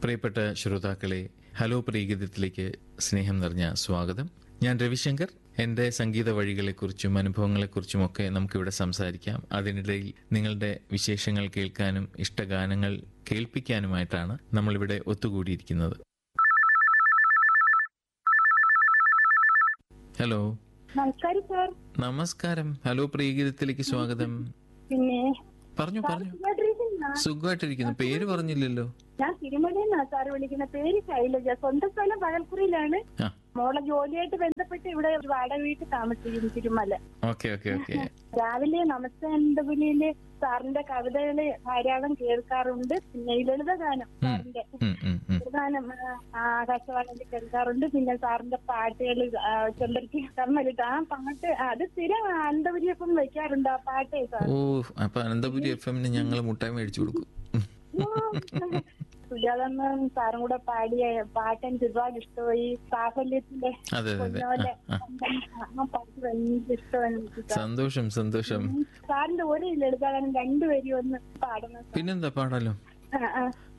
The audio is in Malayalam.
പ്രിയപ്പെട്ട ശ്രോതാക്കളെ ഹലോ പ്രീഗീതത്തിലേക്ക് സ്നേഹം നിറഞ്ഞ സ്വാഗതം ഞാൻ രവിശങ്കർ എൻ്റെ സംഗീത വഴികളെക്കുറിച്ചും അനുഭവങ്ങളെക്കുറിച്ചുമൊക്കെ നമുക്കിവിടെ സംസാരിക്കാം അതിനിടയിൽ നിങ്ങളുടെ വിശേഷങ്ങൾ കേൾക്കാനും ഇഷ്ടഗാനങ്ങൾ കേൾപ്പിക്കാനുമായിട്ടാണ് നമ്മളിവിടെ ഒത്തുകൂടിയിരിക്കുന്നത് ഹലോ നമസ്കാരം സാർ നമസ്കാരം ഹലോ പ്രീഗീതത്തിലേക്ക് സ്വാഗതം പിന്നെ പറഞ്ഞു പറഞ്ഞു സുഖമായിട്ടിരിക്കുന്നോ? സുഖമായിട്ടിരിക്കുന്നു പേര് പറഞ്ഞില്ലല്ലോ ഞാൻ തിരുമലയെന്നാ സാർ വിളിക്കുന്ന പേര് ശൈലജ സ്വന്തം സ്ഥലം പകൽക്കുറിയിലാണ് ആ മോളെ ജോലിയായിട്ട് ബന്ധപ്പെട്ട് ഇവിടെ ഒരു വാടക വീട്ടിൽ താമസിക്കുന്നു തിരുമല ഓക്കെ ഓക്കെ ഓക്കെ രാവിലെ നമസ്തേ അനന്തപുരിയില് സാറിന്റെ കവിതകള് ധാരാളം കേൾക്കാറുണ്ട് പിന്നെ ഈ ലളിതഗാനം സാറിന്റെ ഉം, ഉം, ഉം. ലളിതഗാനം ആ, ആകാശവാണിയിൽ കേൾക്കാറുണ്ട് പിന്നെ സാറിന്റെ പാട്ടുകൾ ചെമ്പരത്തി കമ്മലിട്ട് ആ പാട്ട് അത് സ്ഥിരം അനന്തപുരിയപ്പം വെക്കാറുണ്ട് ആ പാട്ടേ സാർ ഓ അപ്പൊ അനന്തപുരി എഫ് എമ്മിന് ഞങ്ങൾ മുട്ടായി മേടിച്ചു കൊടുക്കും സുജാതമ്മ സാറും കൂടെ പാടിയ പാട്ട് എനിക്ക് ഒരുപാട് ഇഷ്ടമായി സാഫല്യത്തിന്റെ അതെ അതെ അതെ പൊന്നോലെ ആ, ആ. ആ പാട്ട് ഭയങ്കര ഇഷ്ടമാണ് എനിക്ക് സാർ. സന്തോഷം സന്തോഷം സാറിന്റെ ഒരു ലളിതഗാനം രണ്ടുപേരും ഒന്ന് പാടണം സാർ. പിന്നെന്താ പാടാലോ ആ, ആ.